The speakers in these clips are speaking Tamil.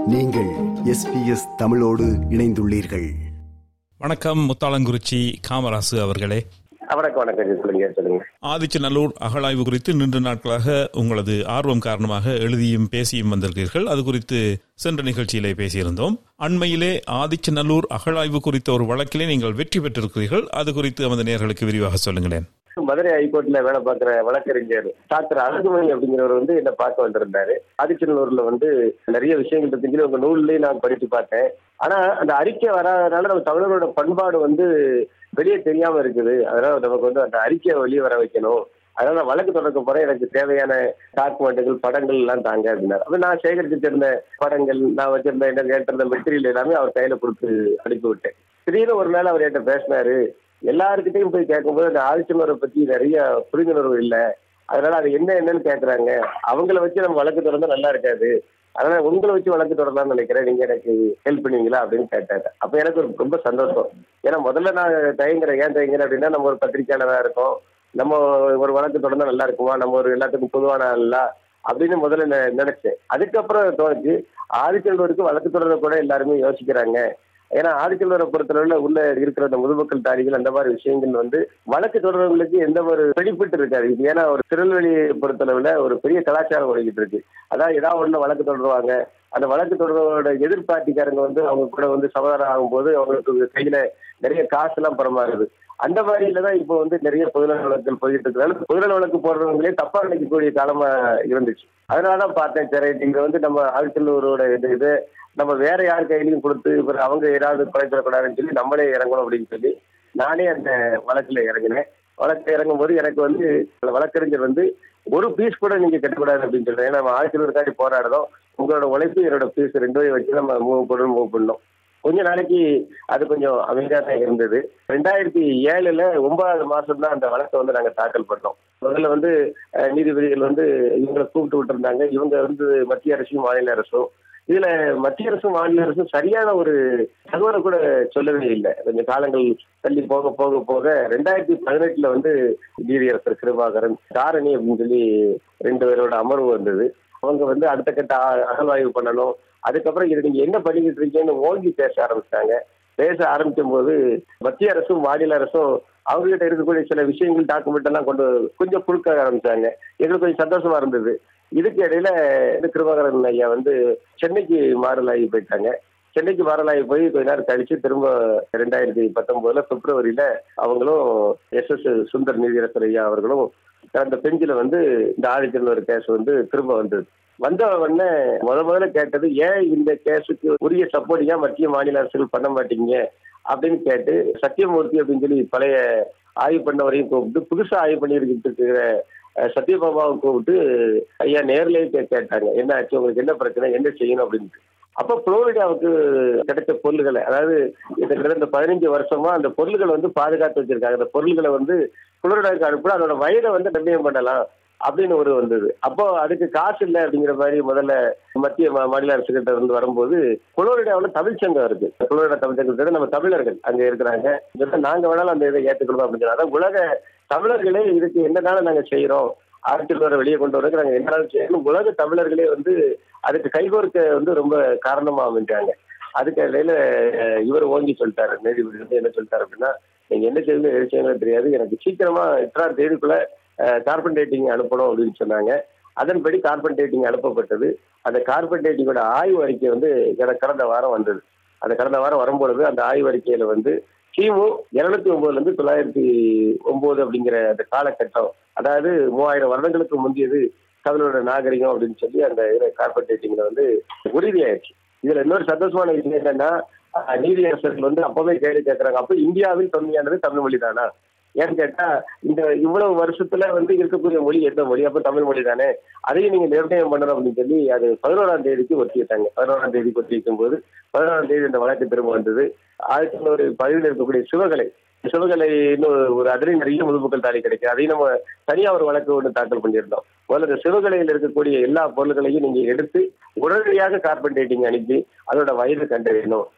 நீங்கள் எஸ்பிஎஸ் தமிழோடு இணைந்துள்ளீர்கள் வணக்கம் முத்தாளங்குறிச்சி காமராசு அவர்களே வணக்கம் வணக்கம் சொல்லுங்க சொல்லுங்க ஆதிச்சநல்லூர் அகழாய்வு குறித்து நீண்ட நாட்களாக உங்களது ஆர்வம் காரணமாக எழுதியும் பேசியும் வந்திருக்கிறீர்கள் அது குறித்து சென்ற நிகழ்ச்சியிலே பேசியிருந்தோம் அண்மையிலே ஆதிச்சநல்லூர் அகழாய்வு குறித்த ஒரு வழக்கிலே நீங்கள் வெற்றி பெற்றிருக்கிறீர்கள் அது குறித்து நமது நேர்களுக்கு விரிவாக சொல்லுங்களேன் மதுரை ஹைகோர்ட்ல வேலை பார்க்கிற வழக்கறிஞர் டாக்டர் அழகுமணி அப்படிங்கிறவர் வந்து என்ன பார்க்க வந்திருந்தாரு ஆதிச்சநல்லூர்ல வந்து நிறைய விஷயங்கள் இருக்குன்னு உங்க நூல்லயே நான் படித்து பார்த்தேன் ஆனா அந்த அறிக்கை வராதனால நம்ம தமிழரோட பண்பாடு வந்து வெளியே தெரியாம இருக்குது அதனால நமக்கு வந்து அந்த அறிக்கையை வெளியே வர வைக்கணும் அதனால நான் வழக்கு தொடக்க போற எனக்கு தேவையான டாக்குமெண்ட்டுகள் படங்கள் எல்லாம் தாங்க அப்படின்னாரு அப்ப நான் சேகரிச்சு வச்சிருந்த படங்கள் நான் வச்சிருந்த என்ன கேட்டிருந்த மெட்டீரியல் எல்லாமே அவர் கையில கொடுத்து அனுப்பி விட்டேன் திடீர்னு ஒரு நாள் அவர் என்கிட்ட பேசினாரு எல்லாருக்கிட்டையும் போய் கேட்கும்போது அந்த ஆதிச்சமரை பத்தி நிறைய புரிந்துணர்வு இல்லை அதனால அது என்ன என்னன்னு கேட்கறாங்க அவங்கள வச்சு நம்ம வழக்கு தொடர்ந்தா நல்லா இருக்காது அதனால உங்களை வச்சு வழக்கு தொடரலாம்னு நினைக்கிறேன் நீங்க எனக்கு ஹெல்ப் பண்ணுவீங்களா அப்படின்னு கேட்டாரு அப்ப எனக்கு ஒரு ரொம்ப சந்தோஷம் ஏன்னா முதல்ல நான் தயங்குறேன் ஏன் தயங்குறேன் அப்படின்னா நம்ம ஒரு பத்திரிக்கையாளராக இருக்கோம் நம்ம ஒரு வழக்கு தொடர்ந்தா நல்லா இருக்குமா நம்ம ஒரு எல்லாத்துக்கும் பொதுவான ஆளா அப்படின்னு முதல்ல நெ- நினைச்சேன் அதுக்கப்புறம் தோணுச்சு ஆதிச்செல்வருக்கு வழக்கு தொடர கூட எல்லாருமே யோசிக்கிறாங்க ஏன்னா ஆதிச்செல்வரை பொறுத்தளவுல உள்ள இருக்கிற அந்த முதுமக்கள் தாரிகள் அந்த மாதிரி விஷயங்கள் வந்து வழக்கு தொடர்புகளுக்கு எந்த ஒரு வெளிப்பட்டு இருக்காது இது ஏன்னா ஒரு திருநெல்வேலியை பொறுத்தளவுல ஒரு பெரிய கலாச்சாரம் ஓடிக்கிட்டு இருக்கு அதாவது ஏதாவது ஒண்ணு வழக்கு தொடருவாங்க அந்த வழக்கு தொடர்போட எதிர்பார்ட்டிக்காரங்க வந்து அவங்க கூட வந்து சமாதானம் ஆகும்போது அவங்களுக்கு கையில நிறைய காசு எல்லாம் பரமாறுது அந்த மாதிரில தான் இப்போ வந்து நிறைய பொதுநல வழக்குகள் போயிட்டு இருக்கிறதால பொதுநல வழக்கு போடுறவங்களே தப்பா நினைக்கக்கூடிய காலமா இருந்துச்சு அதனாலதான் பார்த்தேன் சரி இங்க வந்து நம்ம ஆழ்த்தலூரோட இது இது நம்ம வேற யார் கையிலையும் கொடுத்து இவர் அவங்க ஏதாவது குறைச்சிடக்கூடாதுன்னு சொல்லி நம்மளே இறங்கணும் அப்படின்னு சொல்லி நானே அந்த வழக்குல இறங்கினேன் வழக்கு இறங்கும் போது எனக்கு வந்து அந்த வழக்கறிஞர் வந்து ஒரு பீஸ் கூட நீங்க கட்டக்கூடாது அப்படின்னு சொல்றேன் ஏன்னா நம்ம ஆழ்த்தலூருக்காண்டி போராடுறோம் உங்களோட உழைப்பு என்னோட பீஸ் ரெண்டையும் வச்சு நம்ம மூவ் பண்ணணும் மூவ் பண்ணோம் கொஞ்ச நாளைக்கு அது கொஞ்சம் அமைதியா தான் இருந்தது ரெண்டாயிரத்தி ஏழுல ஒன்பதாவது மாசம் தான் அந்த வழக்கை வந்து நாங்க தாக்கல் பண்ணோம் முதல்ல வந்து அஹ், நீதிபதிகள் வந்து இவங்களை கூப்பிட்டு விட்டுருந்தாங்க இவங்க வந்து மத்திய அரசும் மாநில அரசும் இதுல மத்திய அரசும் மாநில அரசும் சரியான ஒரு தகவலை கூட சொல்லவே இல்லை கொஞ்சம் காலங்கள் தள்ளி போக போக போக ரெண்டாயிரத்தி பதினெட்டுல வந்து நீதியரசர் கிருபாகரன் தாரணி அப்படின்னு சொல்லி ரெண்டு பேரோட அமர்வு வந்தது அவங்க வந்து அடுத்த கட்ட அ- அகழ்வாய்வு பண்ணணும் அதுக்கப்புறம் இது நீங்க என்ன பண்ணிக்கிட்டு இருக்கீங்கன்னு ஓங்கி பேச ஆரம்பிச்சிட்டாங்க பேச ஆரம்பிக்கும் போது மத்திய அரசும் மாநில அரசும் அவங்ககிட்ட இருக்கக்கூடிய சில விஷயங்கள் டாக்குமெண்ட் எல்லாம் கொண்டு கொஞ்சம் குறுக்க ஆரம்பிச்சாங்க எங்களுக்கு கொஞ்சம் சந்தோஷமா இருந்தது இதுக்கு இடையில இந்த கிருபாகரன் ஐயா வந்து சென்னைக்கு மாறலாகி போயிட்டாங்க சென்னைக்கு மாறலாகி போய் கொஞ்ச நேரம் கழிச்சு திரும்ப ரெண்டாயிரத்தி பத்தொன்பதுல பிப்ரவரியில அவங்களும் எஸ் எஸ் சுந்தர் நீதியரசர் ஐயா அவர்களும் அந்த பெஞ்சில வந்து இந்த ஆதிச்சல் கேஸ் வந்து திரும்ப வந்தது வந்த உடனே முத முதல்ல கேட்டது ஏன் இந்த கேஸுக்கு உரிய சப்போர்ட் ஏன் மத்திய மாநில அரசுகள் பண்ண மாட்டீங்க அப்படின்னு கேட்டு சத்தியமூர்த்தி அப்படின்னு சொல்லி பழைய ஆய்வு பண்ணவரையும் கூப்பிட்டு புதுசா ஆய்வு பண்ணியிருக்கிட்டு இருக்கிற அஹ், சத்யபாமாவை கூப்பிட்டு ஐயா நேர்லயே கே- கேட்டாங்க என்ன ஆச்சு உங்களுக்கு என்ன பிரச்சனை என்ன செய்யணும் அப்படின்ட்டு அப்ப புளோரிடாவுக்கு கிடைச்ச பொருள்களை அதாவது இந்த கிட்டத்தட்ட பதினஞ்சு வருஷமா அந்த பொருள்களை வந்து பாதுகாத்து வச்சிருக்காங்க அந்த பொருள்களை வந்து புளோரிடாவுக்கு அனுப்பினா அதோட வயதை வந்து நிர்ணயம் பண்ணலாம் அப்படின்னு ஒரு வந்தது அப்போ அதுக்கு காசு இல்லை அப்படிங்கிற மாதிரி முதல்ல மத்திய மா- மாநில அரசு கிட்ட இருந்து வரும்போது புளோரிடாவில் தமிழ் சங்கம் இருக்கு புளோரிடா தமிழ் சங்கத்தோட நம்ம தமிழர்கள் அங்க இருக்கிறாங்க இதெல்லாம் நாங்க வேணாலும் அந்த இதை ஏற்றுக்கணும் அப்படின்னு சொன்னா அதான் உலக தமிழர்களே இதுக்கு என்னனாலும் நாங்க செய்யறோம் ஆர்டில் வர வெளியே கொண்டு வரதுக்கு நாங்க என்னனாலும் செய்யணும் உலக தமிழர்களே வந்து அதுக்கு கைகோர்க்க வந்து ரொம்ப காரணமா அமைஞ்சாங்க அதுக்கு இடையில அஹ், இவர் ஓங்கி சொல்லிட்டாரு நீதிபதி வந்து என்ன சொல்லிட்டாரு அப்படின்னா நீங்க என்ன செய்யணும் எது செய்யணும் தெரியாது எனக்கு சீக்கிரமா இத்தனாம் தேதிக்குள்ள கார்பன் டேட்டிங் அனுப்பணும் அப்படின்னு சொன்னாங்க அதன்படி கார்பன் டேட்டிங் அனுப்பப்பட்டது அந்த கார்பன் டேட்டிங்கோட ஆய்வு அறிக்கை வந்து கடந்த- கடந்த வாரம் வந்தது அந்த கடந்த வாரம் வரும்பொழுது அந்த ஆய்வு அறிக்கையில வந்து கிமு இருநூத்தி ஒன்பதுல இருந்து தொள்ளாயிரத்தி ஒன்பது அப்படிங்கிற அந்த காலகட்டம் அதாவது மூவாயிரம் வருடங்களுக்கு முந்தியது தமிழோட நாகரிகம் அப்படின்னு சொல்லி அந்த கார்பன் டேட்டிங்ல வந்து உறுதியாயிருச்சு இதுல இன்னொரு சந்தோஷமான விஷயம் என்னன்னா அஹ், நீதியரசர்கள் வந்து அப்பவே கேள்வி கேட்கறாங்க அப்ப இந்தியாவில் தொன்மையானது தமிழ் மொழி தானா ஏன்னு கேட்டா இந்த இவ்வளவு வருஷத்துல வந்து இருக்கக்கூடிய மொழி எந்த மொழி அப்ப தமிழ் மொழி தானே அதையும் நீங்க நிர்ணயம் பண்ணணும் அப்படின்னு சொல்லி அது பதினோராம் தேதிக்கு ஒத்திக்கிட்டாங்க பதினோராம் தேதிக்கு ஒத்தி வைக்கும் போது பதினோராம் தேதி இந்த வழக்கு திரும்ப வந்தது ஆயிரத்தி தொண்ணூறு பதிவில் இருக்கக்கூடிய சிவகலை சிவகலை இன்னும் ஒரு அதுலேயும் நிறைய முதுமக்கள் தாலி கிடைக்கும் அதையும் நம்ம தனியா ஒரு வழக்கு ஒன்று தாக்கல் பண்ணியிருந்தோம் முதல்ல இந்த சிவகலையில் இருக்கக்கூடிய எல்லா பொருள்களையும் நீங்க எடுத்து உடனடியாக கார்பன் டேட்டிங் அனுப்பி அதோட வயது கண்டறியணும்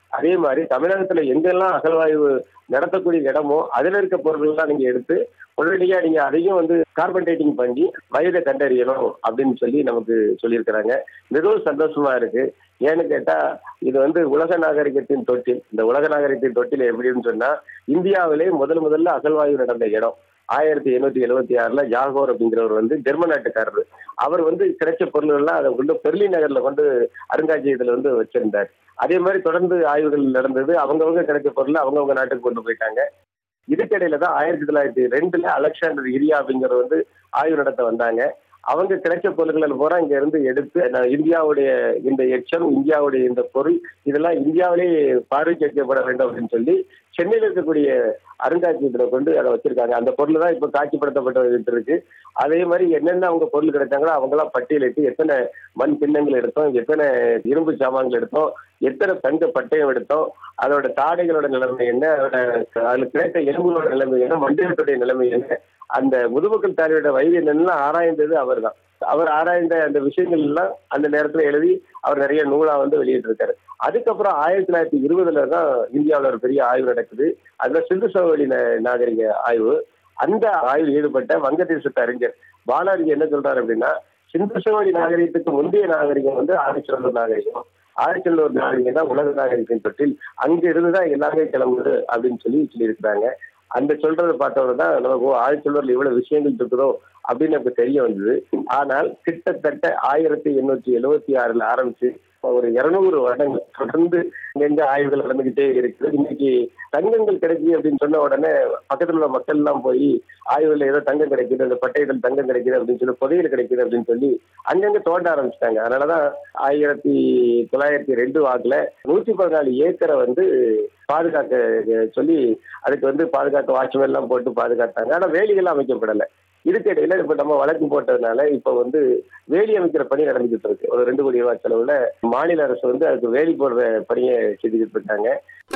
அதே மாதிரி தமிழகத்துல எங்கெல்லாம் அகழ்வாய்வு நடத்தக்கூடிய இடமோ அதுல இருக்க பொருட்கள்லாம் நீங்க எடுத்து உடனடியா நீங்க அதையும் வந்து கார்பன் டேட்டிங் பண்ணி வயதை கண்டறியணும் அப்படின்னு சொல்லி நமக்கு சொல்லியிருக்கிறாங்க மிகவும் சந்தோஷமா இருக்கு ஏன்னு கேட்டா இது வந்து உலக நாகரிகத்தின் தொட்டில் இந்த உலக நாகரிகத்தின் தொட்டில் எப்படின்னு சொன்னா இந்தியாவிலே முதல் முதல்ல அகழ்வாய்வு நடந்த இடம் ஆயிரத்தி எண்ணூத்தி எழுபத்தி ஆறுல ஜாகோர் அப்படிங்கிறவர் வந்து ஜெர்மன் நாட்டுக்காரர் அவர் வந்து கிடைச்ச பொருள்கள் எல்லாம் அதை கொண்டு பெர்லின் நகர்ல கொண்டு அருங்காட்சியகத்துல வந்து வச்சிருந்தார் அதே மாதிரி தொடர்ந்து ஆய்வுகள் நடந்தது அவங்கவங்க கிடைச்ச பொருள் அவங்கவங்க நாட்டுக்கு கொண்டு போயிட்டாங்க இதுக்கிடையில தான் ஆயிரத்தி தொள்ளாயிரத்தி ரெண்டுல அலெக்சாண்டர் இரியா அப்படிங்கிறவர் வந்து ஆய்வு நடத்த வந்தாங்க அவங்க கிடைச்ச பொருட்களை பூரா இங்க இருந்து எடுத்து நான் இந்தியாவுடைய இந்த எச்சம் இந்தியாவுடைய இந்த பொருள் இதெல்லாம் இந்தியாவிலே பார்வைக்கு வைக்கப்பட வேண்டும் அப்படின்னு சொல்லி சென்னையில் இருக்கக்கூடிய அருங்காட்சியகத்துல கொண்டு அதை வச்சிருக்காங்க அந்த பொருள் தான் இப்ப காட்சிப்படுத்தப்பட்டு இருக்கு அதே மாதிரி என்னென்ன அவங்க பொருள் கிடைச்சாங்களோ அவங்களாம் பட்டியலிட்டு எத்தனை மண் பின்னங்கள் எடுத்தோம் எத்தனை இரும்பு சாமான்கள் எடுத்தோம் எத்தனை தங்க பட்டயம் எடுத்தோம் அதோட தாடைகளோட நிலைமை என்ன அதோட அதுல கிடைத்த எலும்புகளோட நிலைமை என்ன மண்டியத்துடைய நிலைமை என்ன அந்த முதுமக்கள் தாரியோட வயது என்னெல்லாம் ஆராய்ந்தது அவர் தான் அவர் ஆராய்ந்த அந்த விஷயங்கள் எல்லாம் அந்த நேரத்துல எழுதி அவர் நிறைய நூலா வந்து வெளியிட்டு இருக்காரு அதுக்கப்புறம் ஆயிரத்தி தொள்ளாயிரத்தி இருபதுல தான் இந்தியாவில் ஒரு பெரிய ஆய்வு நடக்குது அதுல சிந்து சமவெளி ந- நாகரிக ஆய்வு அந்த ஆய்வில் ஈடுபட்ட வங்கதேசத்து அறிஞர் பாலாஜி என்ன சொல்றாரு அப்படின்னா சிந்து சமவெளி நாகரிகத்துக்கு முந்தைய நாகரிகம் வந்து ஆதிச்சநல்லூர் நாகரிகம் ஆதிச்சநல்லூர் நாகரிகம் தான் உலக நாகரிகத்தின் தொட்டில் அங்க இருந்துதான் எல்லாமே கிளம்புது அப்படின்னு சொல்லி சொல்லியிருக்கிறாங்க அந்த சொல்றதை பார்த்தவங்க தான் நமக்கு ஓ, ஆதிச்சநல்லூர்ல இவ்வளவு விஷயங்கள் இருக்குதோ அப்படின்னு நமக்கு தெரிய வந்தது ஆனால் கிட்டத்தட்ட ஆயிரத்தி எண்ணூற்றி எழுவத்தி ஆறுல ஆரம்பிச்சு ஒரு இருநூறு வருடங்கள் தொடர்ந்து இங்க ஆய்வுகள் நடந்துகிட்டே இருக்குது இன்னைக்கு தங்கங்கள் கிடைக்குது அப்படின்னு சொன்ன உடனே பக்கத்துல உள்ள மக்கள் எல்லாம் போய் ஆய்வுல ஏதோ தங்கம் கிடைக்குது அந்த பட்டையிடல் தங்கம் கிடைக்குது அப்படின்னு சொல்லி புதையல் கிடைக்குது அப்படின்னு சொல்லி அங்கங்க தோண்ட ஆரம்பிச்சிட்டாங்க அதனாலதான் ஆயிரத்தி தொள்ளாயிரத்தி ரெண்டு வாக்குல நூத்தி பதினாலு ஏக்கரை வந்து பாதுகாக்க சொல்லி அதுக்கு வந்து பாதுகாக்க வாட்ச்மேன் எல்லாம் போட்டு பாதுகாத்தாங்க ஆனா வேலிகள் அமைக்கப்படலை இதுக்கிடையில இப்ப நம்ம வழக்கு போட்டதுனால இப்ப வந்து வேலி அமைக்கிற பணி நடந்துகிட்டு இருக்கு ஒரு ரெண்டு கோடி ரூபாய் செலவுல மாநில அரசு வந்து அதுக்கு வேலி போடுற பணியை செஞ்சுக்கிட்டு இருக்காங்க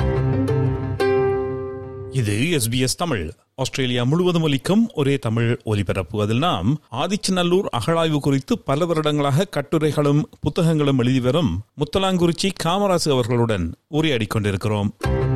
இது எஸ்பிஎஸ் தமிழ் ஆஸ்திரேலியா முழுவதும் ஒலிக்கும் ஒரே தமிழ் ஒலிபரப்பு அதில் நாம் ஆதிச்சநல்லூர் அகழாய்வு குறித்து பல வருடங்களாக கட்டுரைகளும் புத்தகங்களும் எழுதி வரும் முத்தலாங்குறிச்சி காமராசு அவர்களுடன் உரையாடிக் கொண்டிருக்கிறோம்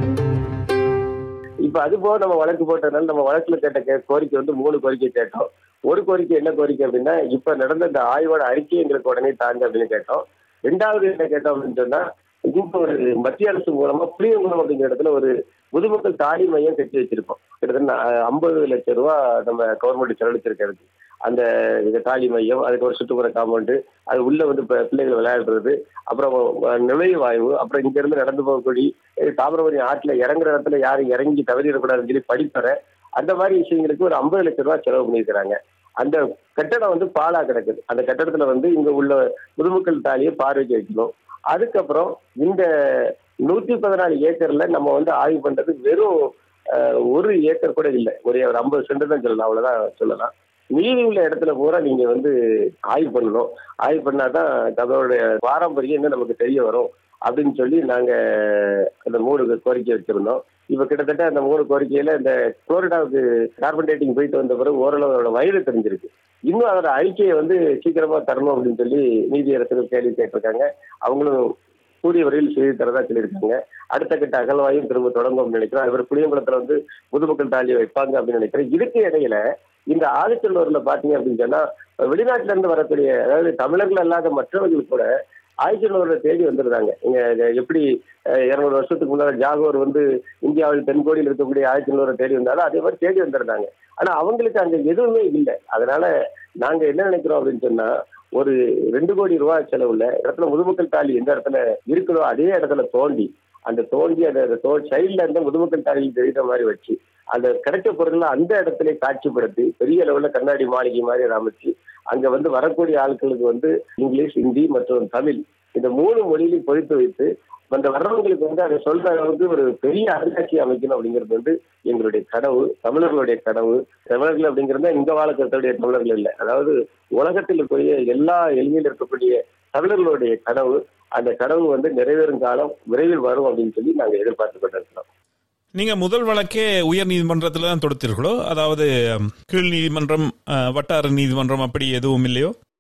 இப்ப அது போக நம்ம வழக்கு போட்டதுனால நம்ம வழக்குல கேட்ட கே- கோரிக்கை வந்து மூணு கோரிக்கை கேட்டோம் ஒரு கோரிக்கை என்ன கோரிக்கை அப்படின்னா இப்ப நடந்த இந்த ஆய்வோட அறிக்கை எங்களுக்கு உடனே தாங்க அப்படின்னு கேட்டோம் ரெண்டாவது என்ன கேட்டோம் அப்படின்னு சொன்னா இப்போ ஒரு மத்திய அரசு மூலமா புளியங்குளம் அப்படிங்கிற இடத்துல ஒரு முதுமக்கள் தாலி மையம் கட்டி வச்சிருக்கோம் கிட்டத்தட்ட ஐம்பது லட்சம் ரூபா நம்ம கவர்மெண்ட் செலவழிச்சிருக்கிறது அந்த இது தாலி மையம் அதுக்கு ஒரு சுற்றுப்புற காம்பவுண்டு அது உள்ள வந்து இப்ப பிள்ளைகள் விளையாடுறது அப்புறம் அஹ், நுழைவாய்வு அப்புறம் இங்க இருந்து நடந்து போகக்கூடிய அஹ், தாமிரபரணி ஆற்றுல இறங்குற இடத்துல யாரும் இறங்கி தவறிடக்கூடாதுன்னு சொல்லி படிப்பற அந்த மாதிரி விஷயங்களுக்கு ஒரு ஐம்பது லட்சம் ரூபாய் செலவு பண்ணியிருக்கிறாங்க அந்த கட்டடம் வந்து பாலா கிடக்குது அந்த கட்டடத்துல வந்து இங்க உள்ள முதுமக்கள் தாலியை பார்வைக்கு வைக்கணும் அதுக்கப்புறம் இந்த நூத்தி பதினாலு ஏக்கர்ல நம்ம வந்து ஆய்வு பண்றது வெறும் அஹ், ஒரு ஏக்கர் கூட இல்லை ஒரே ஒரு ஐம்பது சென்ட் தான் சொல்லலாம் அவ்வளவுதான் சொல்லலாம் மீதி உள்ள இடத்துல பூரா நீங்க வந்து ஆய்வு பண்ணணும் ஆய்வு பண்ணாதான் நம்மளுடைய பாரம்பரியம் என்ன நமக்கு தெரிய வரும் அப்படின்னு சொல்லி நாங்க அந்த மூணு கோரிக்கை வச்சிருந்தோம் இப்ப கிட்டத்தட்ட அந்த மூணு கோரிக்கையில இந்த புளோரிடாவுக்கு கார்பன் டேட்டிங் போயிட்டு வந்த பிறகு ஓரளவு அதோட வயது தெரிஞ்சிருக்கு இன்னும் அதோட அறிக்கையை வந்து சீக்கிரமா தரணும் அப்படின்னு சொல்லி நீதியரசர்கள் கேள்வி கேட்டிருக்காங்க அவங்களும் கூடிய வரையில் செய்து தரதா சொல்லியிருக்காங்க அடுத்த கட்ட அகழ்வாயும் திரும்ப தொடங்கும் நினைக்கிறோம் இவர் புளியங்குளத்துல வந்து முதுமக்கள் தாலியை வைப்பாங்க அப்படின்னு நினைக்கிறேன் இதுக்கு இடையில இந்த ஆதிச்சல்லூர்ல பாத்தீங்க அப்படின்னு சொன்னா வெளிநாட்டுல இருந்து வரக்கூடிய அதாவது தமிழர்கள் அல்லாத மற்றவர்கள் கூட ஆதிச்சல்லூர்ல தேடி வந்துருந்தாங்க இங்க இங்க எப்படி இருநூறு வருஷத்துக்கு முன்னால ஜாகோர் வந்து இந்தியாவில் தென்கோடியில் இருக்கக்கூடிய ஆதிச்சல்லூரை தேடி வந்தாலும் அதே மாதிரி தேடி வந்திருந்தாங்க ஆனா அவங்களுக்கு அங்க எதுவுமே இல்லை அதனால நாங்க என்ன நினைக்கிறோம் அப்படின்னு சொன்னா ஒரு ரெண்டு கோடி ரூபாய் செலவுல இடத்துல முதுமக்கள் தாலி எந்த இடத்துல இருக்குதோ அதே இடத்துல தோண்டி அந்த தோண்டி அந்த சைட்ல இருந்த முதுமக்கள் தாலியில் தெரியுற மாதிரி வச்சு அந்த கிடைச்ச பொருள்களை அந்த இடத்துல காட்சிப்படுத்தி பெரிய அளவுல கண்ணாடி மாளிகை மாதிரி அதை அமைச்சு அங்க வந்து வரக்கூடிய ஆட்களுக்கு வந்து இங்கிலீஷ் ஹிந்தி மற்றும் தமிழ் இந்த மூணு மொழியிலையும் பொறித்து வைத்து அந்த வர்றவங்களுக்கு வந்து அதை சொல்ற அளவுக்கு ஒரு பெரிய அருங்காட்சியை அமைக்கணும் அப்படிங்கிறது வந்து எங்களுடைய கனவு தமிழர்களுடைய கனவு தமிழர்கள் அப்படிங்கிறது இங்க வாழக்கூடிய தமிழர்கள் இல்லை அதாவது உலகத்தில் இருக்கக்கூடிய எல்லா எளிமையில் இருக்கக்கூடிய தமிழர்களுடைய கனவு அந்த கனவு வந்து நிறைவேறும் காலம் விரைவில் வரும் அப்படின்னு சொல்லி நாங்க எதிர்பார்த்து கொண்டிருக்கிறோம் நீங்க முதல் வழக்கே உயர் நீதிமன்றத்துல தான் தொடுத்தீர்களோ அதாவது கீழ் நீதிமன்றம் அஹ், வட்டார நீதிமன்றம் அப்படி எதுவும் இல்லையோ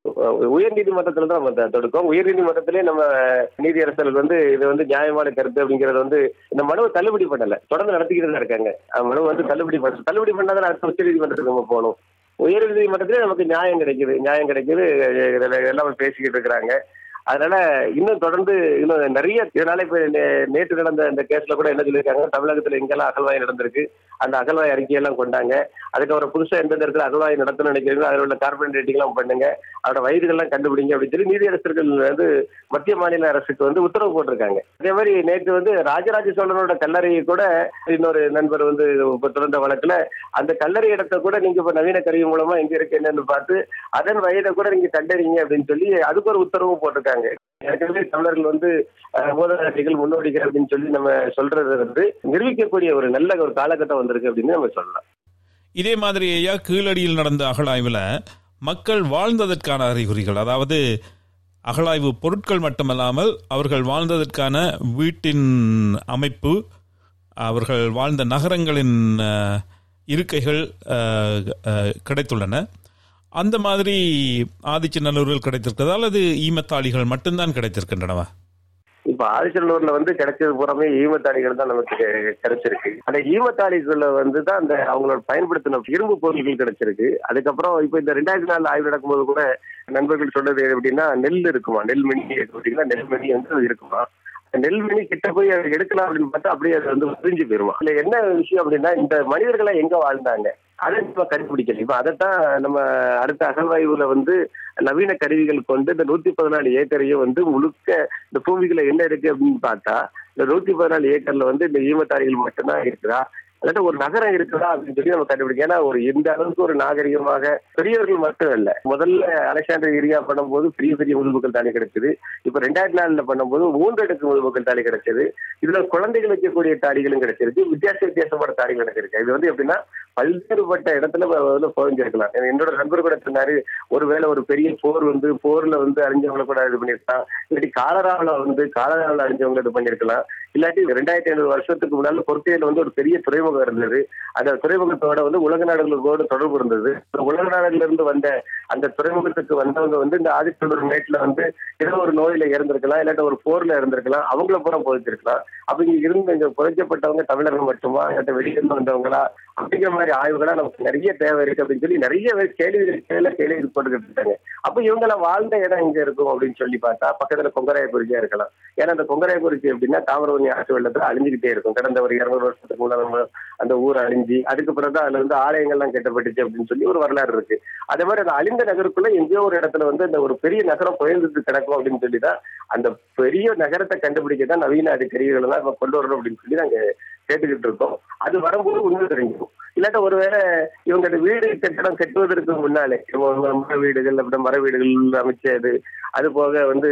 உயர் நீதிமன்றத்துல தான் நம்ம த- தொடுக்கோம் உயர் நீதிமன்றத்திலே நம்ம நீதியரசர்கள் வந்து இது வந்து நியாயமான கருத்து அப்படிங்கறது வந்து இந்த மனுவை தள்ளுபடி பண்ணல தொடர்ந்து நடத்திக்கிட்டு தான் இருக்காங்க அந்த மனுவை வந்து தள்ளுபடி பண்ண தள்ளுபடி பண்ணாதான் அடுத்த உச்ச நீதிமன்றத்துக்கு நம்ம போகணும் உயர் நீதிமன்றத்திலே நமக்கு நியாயம் கிடைக்குது நியாயம் கிடைக்குது இதுல எல்லாமே பேசிக்கிட்டு இருக்கிறாங்க அதனால இன்னும் தொடர்ந்து இன்னும் நிறைய இதனால இப்ப நே- நேற்று நடந்த இந்த கேஸ்ல கூட என்ன சொல்லியிருக்காங்க தமிழகத்துல எங்கெல்லாம் அகழ்வாய் நடந்திருக்கு அந்த அகழ்வாய் அறிக்கையெல்லாம் கொண்டாங்க அதுக்கப்புறம் புதுசா எந்தெந்த இடத்துல அகழ்வாய் நடத்தணும்னு நினைக்கிறீங்களோ அதில் உள்ள கார்பன் ரேட்டிங் எல்லாம் பண்ணுங்க அதோட வயதுகள்லாம் கண்டுபிடிங்க அப்படின்னு சொல்லி நீதியரசர்கள் வந்து மத்திய மாநில அரசுக்கு வந்து உத்தரவு போட்டிருக்காங்க அதே மாதிரி நேற்று வந்து ராஜராஜ சோழனோட கல்லறையை கூட இன்னொரு நண்பர் வந்து இப்ப தொடர்ந்த வழக்குல அந்த கல்லறை இடத்தை கூட நீங்க இப்ப நவீன கருவி மூலமா எங்க இருக்கு என்னன்னு பார்த்து அதன் வயதை கூட நீங்க கண்டறிங்க அப்படின்னு சொல்லி அதுக்கு ஒரு உத்தரவு போட்டிருக்காங்க ஏற்கனவே தமிழர்கள் வந்து அஹ், மூதாதைகள் முன்னோடிகள் அப்படின்னு சொல்லி நம்ம சொல்றது வந்து நிரூபிக்கக்கூடிய ஒரு நல்ல ஒரு காலகட்டம் வந்திருக்கு அப்படின்னு நம்ம சொல்லலாம் இதே மாதிரி ஐயா கீழடியில் நடந்த அகழாய்வுல மக்கள் வாழ்ந்ததற்கான அறிகுறிகள் அதாவது அகழாய்வு பொருட்கள் மட்டுமல்லாமல் அவர்கள் வாழ்ந்ததற்கான வீட்டின் அமைப்பு அவர்கள் வாழ்ந்த நகரங்களின் அஹ், இருக்கைகள் அஹ், அஹ், கிடைத்துள்ளன அந்த மாதிரி ஆதிச்சநல்லூரில் கிடைத்திருக்கிறது அல்லது ஈமத்தாளிகள் மட்டும்தான் கிடைத்திருக்கின்றனவா இப்ப ஆதிச்சநல்லூர்ல வந்து கிடைச்சது பூராமே ஈமத்தாளிகள் தான் நமக்கு கெ- கிடைச்சிருக்கு அந்த ஈமத்தாளிகள்ல வந்து தான் அந்த அவங்களோட பயன்படுத்தின இரும்பு பொருட்கள் கிடைச்சிருக்கு அதுக்கப்புறம் இப்ப இந்த ரெண்டாயிரத்தி நாலு ஆய்வு நடக்கும்போது கூட நண்பர்கள் சொன்னது எப்படின்னா நெல் இருக்குமா நெல்மணி பார்த்தீங்கன்னா நெல்மணி வந்து இருக்குமா அந்த நெல்மணி கிட்ட போய் அதை எடுக்கலாம் அப்படின்னு பார்த்தா அப்படியே அது வந்து பிரிஞ்சு போயிருமா இல்ல என்ன விஷயம் அப்படின்னா இந்த மனிதர்களை எங்க வாழ்ந்தாங்க அதை நம்ம கண்டுபிடிக்கல இப்ப அதைத்தான் நம்ம அடுத்த அகழ்வாய்வுல வந்து நவீன கருவிகள் கொண்டு இந்த நூத்தி பதினாலு ஏக்கரையும் வந்து முழுக்க இந்த பூமிக்குள்ள என்ன இருக்கு அப்படின்னு பார்த்தா இந்த நூத்தி பதினாலு ஏக்கர்ல வந்து இந்த ஈமத்தாரிகள் மட்டும்தான் இருக்குதா அல்லாட்ட ஒரு நகரம் இருக்குதா அப்படின்னு சொல்லி நம்ம கண்டுபிடிக்கும் ஏன்னா ஒரு இந்த அளவுக்கு ஒரு நாகரிகமாக பெரியவர்கள் மட்டும் இல்ல முதல்ல அலெக்சாண்டர் ஏரியா பண்ணும்போது பெரிய பெரிய உழுவுகள் தாலி கிடைச்சது இப்ப ரெண்டாயிரத்தி நாலுல பண்ணும்போது மூன்று அடுக்கு உழுவுகள் தாலி கிடைச்சது இதுல குழந்தைகள் வைக்கக்கூடிய தாடிகளும் கிடைச்சிருக்கு வித்தியாச வித்தியாசமான தாடிகள் கிடைச்சிருக்கு இது வந்து எப்படின்னா பல்வேறுபட்ட இடத்துல வந்து புகழ்ந்திருக்கலாம் என்னோட நண்பர் கூட சொன்னாரு ஒருவேளை ஒரு பெரிய போர் வந்து போர்ல வந்து அறிஞ்சவங்களை கூட இது பண்ணிருக்கலாம் இல்லாட்டி காலராவில் வந்து காலராவில் அறிஞ்சவங்க இது பண்ணிருக்கலாம் இல்லாட்டி ரெண்டாயிரத்தி ஐநூறு வருஷத்துக்கு முன்னால பொறுத்தையில வந்து ஒரு பெரிய துறைமுகம் இருந்தது அந்த துறைமுகத்தோட வந்து உலக நாடுகளோட தொடர்பு இருந்தது அந்த உலக நாடுகள்ல இருந்து வந்த அந்த துறைமுகத்துக்கு வந்தவங்க வந்து இந்த ஆதித்தொடர் மேட்ல வந்து ஏதோ ஒரு நோயில இறந்திருக்கலாம் இல்லாட்டி ஒரு போர்ல இருந்திருக்கலாம் அவங்கள பூரா புதைச்சிருக்கலாம் அப்ப இங்க இருந்து இங்க புதைக்கப்பட்டவங்க தமிழர்கள் மட்டுமா இல்லாட்டி வெளியிருந்து வந்தவங்களா அப்படிங்கிற மாதிரி ஆய்வுகளா நமக்கு நிறைய தேவை இருக்கு அப்படின்னு சொல்லி நிறைய பேர் கேள்விகள் கேள்வி கேள்வி போட்டுக்கிட்டு இருக்காங்க அப்ப இவங்கள வாழ்ந்த இடம் எங்க இருக்கும் அப்படின்னு சொல்லி பார்த்தா பக்கத்துல கொங்கராய குறிச்சியா இருக்கலாம் ஏன்னா அந்த கொங்கராய குறிச்சி எப்படின்னா தாமிரபரணி ஆற்று வெள்ளத்துல அழிஞ்சுக்கிட்டே இருக்கும் கடந்த ஒரு இருநூறு வருஷத்துக்கு முன்னாடி நம்ம அந்த ஊர் அழிஞ்சு அதுக்கு பிறகு அதுல வந்து ஆலயங்கள்லாம் கட்டப்பட்டுச்சு அப்படின்னு சொல்லி ஒரு வரலாறு இருக்கு அதே மாதிரி அந்த அழிந்த நகருக்குள்ள எங்கேயோ ஒரு இடத்துல வந்து அந்த ஒரு பெரிய நகரம் புயர்ந்துட்டு கிடக்கும் அப்படின்னு சொல்லி தான் அந்த பெரிய நகரத்தை கண்டுபிடிக்க தான் நவீன அதிகாரிகள் எல்லாம் இப்ப கொண்டு வரணும் அப்படின்னு சொல்லி நாங்க கேட்டுக்கிட்டு இருக்கோம் அது வரும்போது உண்மை தெரிஞ்சுக்கும் இல்லாட்ட ஒருவேளை இவங்க அந்த வீடு கட்டடம் கட்டுவதற்கு முன்னாலே இவங்க மர வீடுகள் அப்படி மர வீடுகள் அமைச்சது அது போக வந்து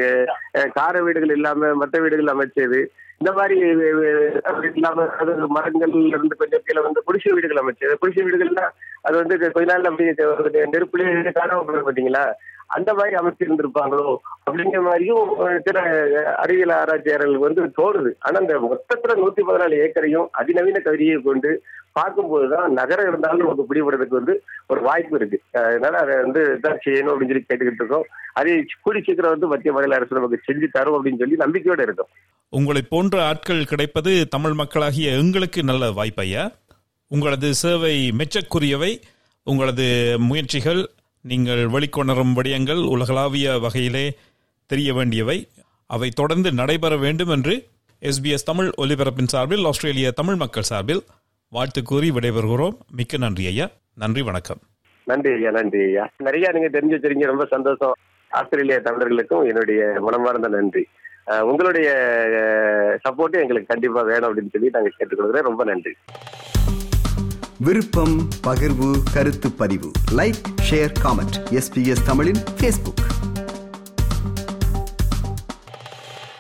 அஹ், கார வீடுகள் இல்லாம மற்ற வீடுகள் அமைச்சது இந்த மாதிரி அஹ், இல்லாம அது மரங்கள்ல இருந்து கொஞ்சம் கீழே வந்து குடிசை வீடுகள் அமைச்சது குடிசை வீடுகள்னா அது வந்து கொஞ்ச நாள் அப்படியே ஒரு நெருப்புலேயே காணாம போயிடும் பாத்தீங்களா அந்த மாதிரி அமைச்சிருந்திருப்பாங்களோ அப்படிங்கிற மாதிரியும் அஹ், சில அறிவியல் ஆராய்ச்சியாளர்களுக்கு வந்து தோணுது ஆனா இந்த மொத்தத்துல நூத்தி பதினாலு ஏக்கரையும் அதிநவீன கருவியை கொண்டு பார்க்கும்போதுதான் நகரம் இருந்தாலும் நமக்கு பிடிபடுறதுக்கு வந்து ஒரு வாய்ப்பு இருக்கு அஹ், அதனால அதை வந்து இதான் செய்யணும் அப்படின்னு சொல்லி கேட்டுக்கிட்டு இருக்கோம் அதை கூடி சீக்கிரம் வந்து மத்திய மாநில அரசு நமக்கு செஞ்சு தரும் அப்படின்னு சொல்லி நம்பிக்கையோட இருக்கும் உங்களை போன்ற ஆட்கள் கிடைப்பது தமிழ் மக்களாகிய எங்களுக்கு நல்ல வாய்ப்பு ஐயா உங்களது சேவை மெச்சக்குரியவை உங்களது முயற்சிகள் நீங்கள் வெளிக்கொணரும் விடயங்கள் உலகளாவிய வகையிலே தெரிய வேண்டியவை அவை தொடர்ந்து நடைபெற வேண்டும் என்று எஸ்பிஎஸ் தமிழ் ஒலிபரப்பின் சார்பில் ஆஸ்திரேலிய தமிழ் மக்கள் சார்பில் வாழ்த்து கூறி விடைபெறுகிறோம் மிக்க நன்றி ஐயா நன்றி வணக்கம் நன்றி ஐயா நன்றி ஐயா நிறைய நீங்க தெரிஞ்சு வச்சிருக்கீங்க ரொம்ப சந்தோஷம் ஆஸ்திரேலிய தமிழர்களுக்கும் என்னுடைய மனமார்ந்த நன்றி அஹ், உங்களுடைய சப்போர்ட்டும் எங்களுக்கு கண்டிப்பா வேணும் அப்படின்னு சொல்லி நாங்க கேட்டுக்கொள்கிறேன் ரொம்ப நன்றி விருப்பம் பகிர்வு கருத்து பதிவு லைக் ஷேர் காமெண்ட் எஸ்பிஎஸ் தமிழின் ஃபேஸ்புக்